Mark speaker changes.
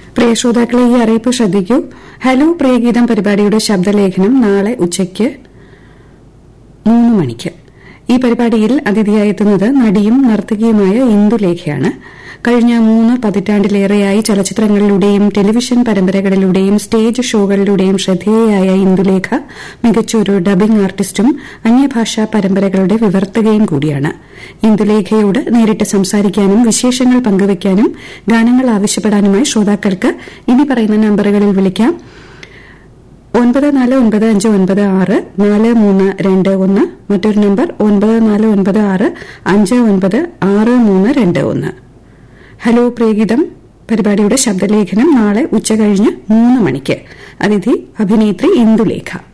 Speaker 1: പ്രിയ ശ്രോതാക്കളെ ഈ അറിയിപ്പ് ശ്രദ്ധിക്കൂ ഹലോ പ്രിയഗീതം പരിപാടിയുടെ ശബ്ദലേഖനം നാളെ ഉച്ചയ്ക്ക് മൂന്ന് മണിക്ക് ഈ പരിപാടിയിൽ അതിഥിയായെത്തുന്നത് നടിയും നർത്തകിയുമായ ഇന്ദുലേഖയാണ് കഴിഞ്ഞ മൂന്ന് പതിറ്റാണ്ടിലേറെയായി ചലച്ചിത്രങ്ങളിലൂടെയും ടെലിവിഷൻ പരമ്പരകളിലൂടെയും സ്റ്റേജ് ഷോകളിലൂടെയും ശ്രദ്ധേയയായ ഇന്ദുലേഖ മികച്ചൊരു ഡബിംഗ് ആർട്ടിസ്റ്റും അന്യഭാഷാ പരമ്പരകളുടെ വിവർത്തകയും കൂടിയാണ് ഇന്ദുലേഖയോട് നേരിട്ട് സംസാരിക്കാനും വിശേഷങ്ങൾ പങ്കുവയ്ക്കാനും ഗാനങ്ങൾ ആവശ്യപ്പെടാനുമായി ശ്രോതാക്കൾക്ക് ഇനി പറയുന്ന നമ്പറുകളിൽ വിളിക്കാം ഒൻപത് നാല് ഒൻപത് അഞ്ച് ഒൻപത് ആറ് നാല് മൂന്ന് രണ്ട് ഒന്ന് മറ്റൊരു നമ്പർ ഒൻപത് നാല് ഒൻപത് ആറ് അഞ്ച് ഒൻപത് ആറ് മൂന്ന് രണ്ട് ഒന്ന് ഹലോ പ്രിയഗീതം പരിപാടിയുടെ ശബ്ദലേഖനം നാളെ ഉച്ചകഴിഞ്ഞ് മൂന്ന് മണിക്ക് അതിഥി അഭിനേത്രി ഇന്ദുലേഖ